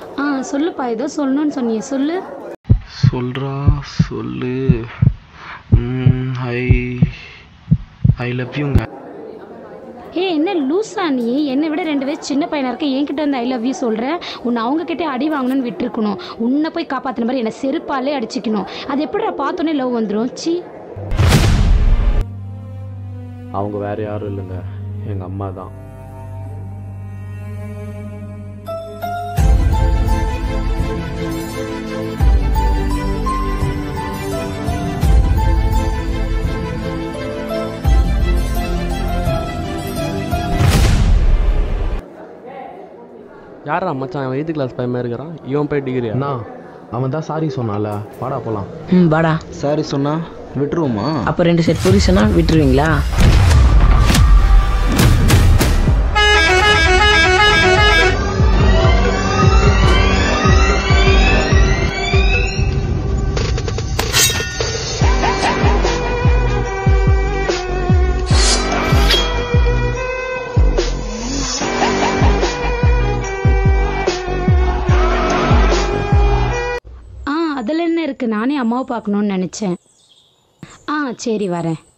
ஆ சொல்லுப்பா ஏதோ சொல்லணும்னு சொன்னியே சொல்லு சொல்றா சொல்லு ஐ ஐ லவ் யூங்க ஏ என்ன லூஸா நீ என்னை விட ரெண்டு வயசு சின்ன பையனா இருக்க என்கிட்ட வந்து ஐ லவ் யூ சொல்கிற உன்னை அவங்க கிட்டே அடி வாங்கணும்னு விட்டுருக்கணும் உன்னை போய் காப்பாற்றின மாதிரி என்னை செருப்பாலே அடிச்சுக்கணும் அது எப்படிடா பார்த்தோன்னே லவ் வந்துடும் சி அவங்க வேற யாரும் இல்லைங்க எங்கள் அம்மா தான் யாரா மச்சான் அவன் எய்த்து கிளாஸ் பையன் இருக்கிறான் இவன் போய் டிகிரியா அண்ணா அவன் தான் சாரி சொன்னால வாடா போலாம் ம் வாடா சாரி சொன்னா விட்டுருவோமா அப்போ ரெண்டு செட் பொசிஷனா விட்டுருவீங்களா ஆ அதில் என்ன இருக்குது நானே அம்மாவை பார்க்கணுன்னு நினச்சேன் ஆ சரி வரேன்